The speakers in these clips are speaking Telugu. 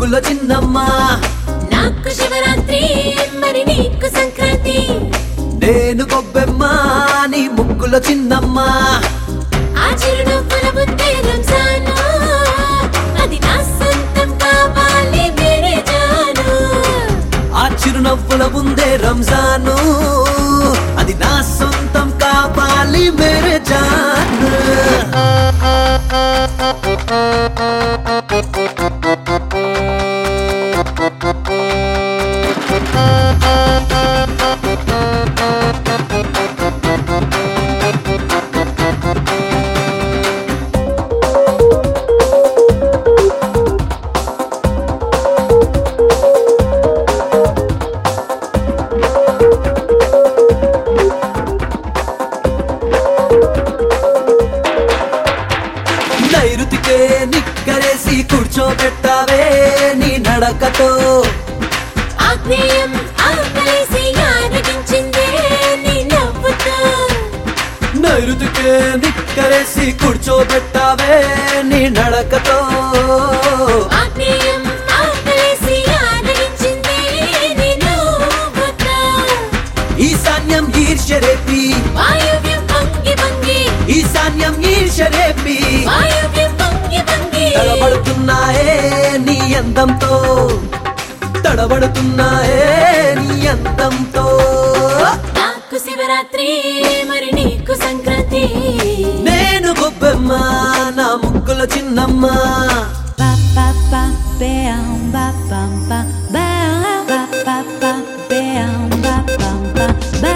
ముగ్గుల చిన్నమ్మ నాకు శివరాత్రి మరి నీకు సంక్రాంతి నేను గొబ్బెమ్మ నీ ముగ్గుల చిన్నమ్మ ఆ చిరునవ్వుల ముందే రంజాను అది నా సొంతం కావాలి మేరే జాను ఆ చిరునవ్వుల ముందే రంజాను అది నా సొంతం కావాలి మేరే జాన్ నైరుతికే నిక్కరేసి కూర్చోబెట్టావే నీ నడకతో ఆగ్నేయం ఆకలేసి ఆరగించిందే నీ నవ్వుతో నైరుతికే నిక్కరేసి కూర్చోబెట్టావే నీ నడకతో ఆగ్నేయం ఆకలేసి ఆరగించిందే నీ నవ్వుతో ఈశాన్యం ఈర్ష్యరేపి వాయువ్యం పొంగి పొంగి ఈశాన్యం ఈర్ష్యరేపి వాయువ్యం పొంగి పొంగి తడబడుతున్నాయే నీ అందంతో తడబడుతున్నాయే నీ అందంతో నాకు శివరాత్రి మరి నీకు సంక్రాంతి నేను గొబ్బెమ్మ నా ముగ్గుల చిన్నమ్మ ba ba ba bam ba bam ba ba ba ba ba bam ba bam ba ba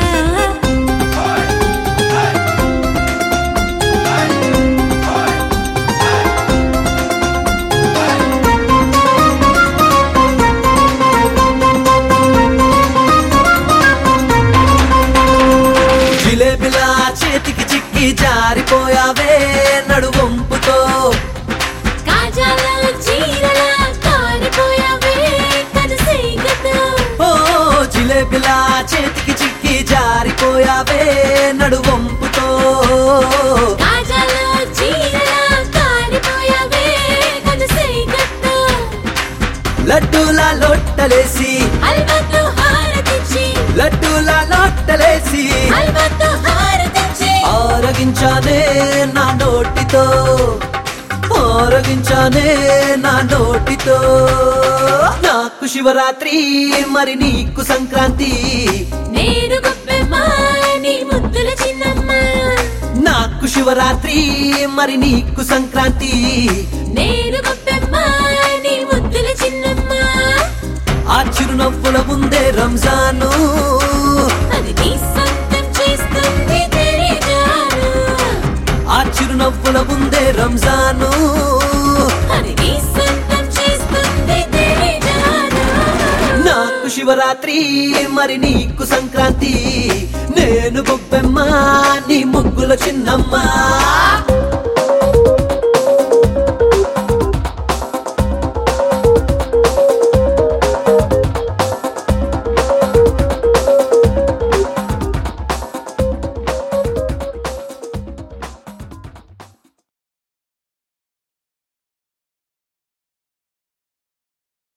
జిలేబిలా చేతికి చిక్కి జారిపోయావే నడువంపుతో కాజాల చీరల కారిపోయావే కనసైగతో ఓ జిలేబిలా చేతికి చిక్కి జారిపోయావే నడువంపుతో కాజాల చీరల కారిపోయావే కనసైగతో లడ్డూలా లొట్టలేసి హల్వాతో హారతిచ్చి లడ్డూలా లొట్టలేసి హల్వాతో హారతిచ్చి ఆరగించానే నా నోటితో ఆరగించానే నా నోటితో నాకు శివరాత్రి మరి నీకు సంక్రాంతి నేను గొప్పెమ్మ నీ ముద్దుల చిన్నమ్మ నాకు శివరాత్రి మరి నీకు సంక్రాంతి నేను గొప్పెమ్మ నీ ముద్దుల చిన్నమ్మ ఆ చిరునవ్వుల ముందే రంజాను అది నీ సొంతం చేస్తుంది తెలియజాను ఆ చిరునవ్వుల ముందే రంజాను అది నీ సొంతం చేస్తుంది తెలియజాను నాకు శివరాత్రి మరి నీకు సంక్రాంతి నేను గొబ్బెమ్మ నీ ముగ్గుల చిన్నమ్మ